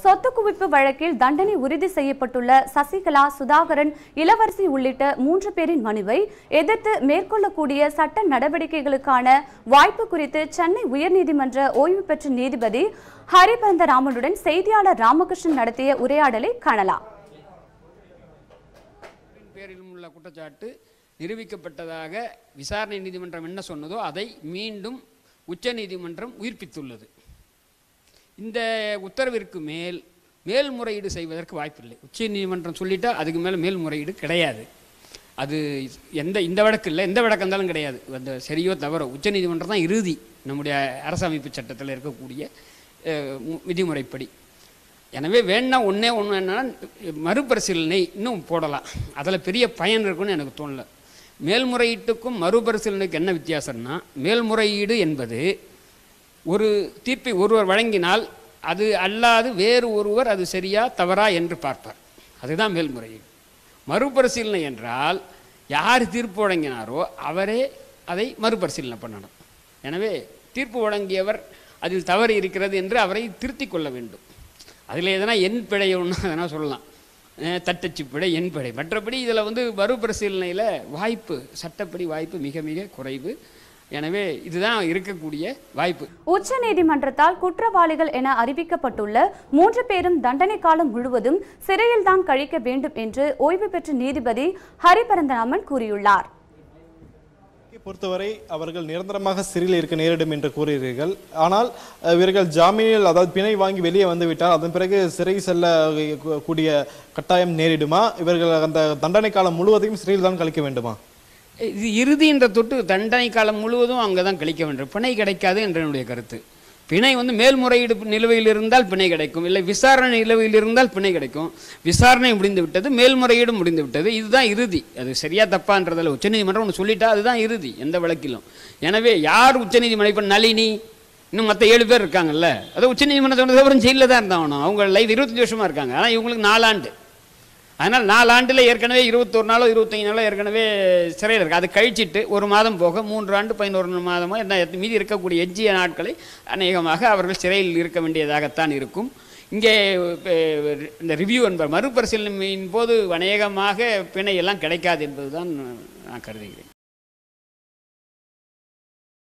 சொத்து குவிப்பு வழக்கில் தண்டனை உறுதி செய்யப்பட்டுள்ள சசிகலா சுதாகரன் இளவரசி உள்ளிட்ட மூன்று பேரின் மனுவை எதிர்த்து மேற்கொள்ளக்கூடிய சட்ட நடவடிக்கைகளுக்கான வாய்ப்பு குறித்து சென்னை உயர்நீதிமன்ற ஓய்வு பெற்ற நீதிபதி ஹரிபந்த ராமனுடன் செய்தியாளர் ராமகிருஷ்ணன் நடத்திய உரையாடலை காணலாம் பேரிலும் உள்ள குற்றச்சாட்டு நிரூபிக்கப்பட்டதாக விசாரணை நீதிமன்றம் என்ன சொன்னதோ அதை மீண்டும் உச்சநீதிமன்றம் உயிர்ப்பித்துள்ளது இந்த உத்தரவிற்கு மேல் மேல்முறையீடு செய்வதற்கு வாய்ப்பில்லை உச்சநீதிமன்றம் சொல்லிட்டா அதுக்கு மேலே மேல்முறையீடு கிடையாது அது எந்த இந்த வழக்கு இல்லை எந்த வழக்கு இருந்தாலும் கிடையாது அந்த சரியோ தவறோ உச்சநீதிமன்றம் தான் இறுதி நம்முடைய அரசமைப்பு சட்டத்தில் இருக்கக்கூடிய அஹ், மு- விதிமுறைப்படி எனவே வேணா ஒன்றே ஒன்று என்னன்னா மறுபரிசீலனை இன்னும் போடலாம் அதில் பெரிய பயன் இருக்குன்னு எனக்கு தோணல மேல்முறையீட்டுக்கும் மறுபரிசீலனைக்கு என்ன வித்தியாசம்னா மேல்முறையீடு என்பது ஒரு தீர்ப்பை ஒருவர் வழங்கினால் அது அல்லாது வேறு ஒருவர் அது சரியா தவறா என்று பார்ப்பார் அதுதான் மேல்முறையீடு மறுபரிசீலனை என்றால் யார் தீர்ப்பு வழங்கினாரோ அவரே அதை மறுபரிசீலனை பண்ணணும் எனவே தீர்ப்பு வழங்கியவர் அதில் தவறு இருக்கிறது என்று அவரை திருத்திக் கொள்ள வேண்டும் அதில் எதனா என் பிழை ஒன்று அதனா சொல்லலாம் அஹ் தட்டச்சு பிழை என் பிழை மற்றபடி இதில் வந்து மறுபரிசீலனையில் வாய்ப்பு சட்டப்படி வாய்ப்பு மிக மிக குறைவு எனவே இதுதான் இருக்கக்கூடிய வாய்ப்பு உச்ச நீதிமன்றத்தால் குற்றவாளிகள் என அறிவிக்கப்பட்டுள்ள மூன்று பேரும் தண்டனை காலம் முழுவதும் சிறையில்தான் கழிக்க வேண்டும் என்று ஓய்வு பெற்ற நீதிபதி ஹரிபரந்தராமன் கூறியுள்ளார் பொறுத்தவரை அவர்கள் நிரந்தரமாக சிறையில் இருக்க நேரிடும் என்று கூறுகிறீர்கள் ஆனால் அஹ், இவர்கள் ஜாமீனில் அதாவது பிணை வாங்கி வெளியே வந்துவிட்டால் அதன் பிறகு சிறை செல்ல கூ- கூடிய கட்டாயம் நேரிடுமா இவர்கள் அந்த தண்டனை காலம் முழுவதையும் சிறையில் தான் கழிக்க வேண்டுமா இது இறுதின்ற தொட்டு தண்டனை காலம் முழுவதும் அங்கே தான் கழிக்க வேண்டும் பிணை கிடைக்காது என்று என்னுடைய கருத்து பிணை வந்து மேல்முறையீடு நிலுவையில் இருந்தால் பிணை கிடைக்கும் இல்லை விசாரணை நிலுவையில் இருந்தால் பிணை கிடைக்கும் விசாரணை முடிந்து விட்டது மேல்முறையீடு முடிந்து விட்டது இதுதான் இறுதி அது சரியா தப்பான்றதில் உச்சநீதிமன்றம் ஒன்று சொல்லிட்டா அதுதான் இறுதி எந்த வழக்கிலும் எனவே யார் உச்சநீதிமன்றம் இப்போ நளினி இன்னும் மற்ற ஏழு பேர் இருக்காங்கல்ல அது உச்சநீதிமன்றம் சொன்னதுக்கப்புறம் ஜெயிலில் தான் இருந்தாகணும் அவங்க லைஃப் இருபத்தஞ்சு வருஷமா இருக்காங்க ஆனால் இவங்களுக்கு நாலாண்டு அதனால் நாலாண்டில் ஏற்கனவே இருபத்தொரு நாளோ இருபத்தஞ்சு நாளோ ஏற்கனவே சிறையில் இருக்குது அது கழிச்சிட்டு ஒரு மாதம் போக மூன்று ஆண்டு பதினோரு மாதமோ என்ன மீதி இருக்கக்கூடிய எஞ்சிய நாட்களை அநேகமாக அவர்கள் சிறையில் இருக்க வேண்டியதாகத்தான் இருக்கும் இங்கே அஹ், இந்த ரிவ்யூ என்பது மறுபரிசீலனையின் போது அநேகமாக பிணை எல்லாம் கிடைக்காது என்பதுதான் நான் கருதுகிறேன்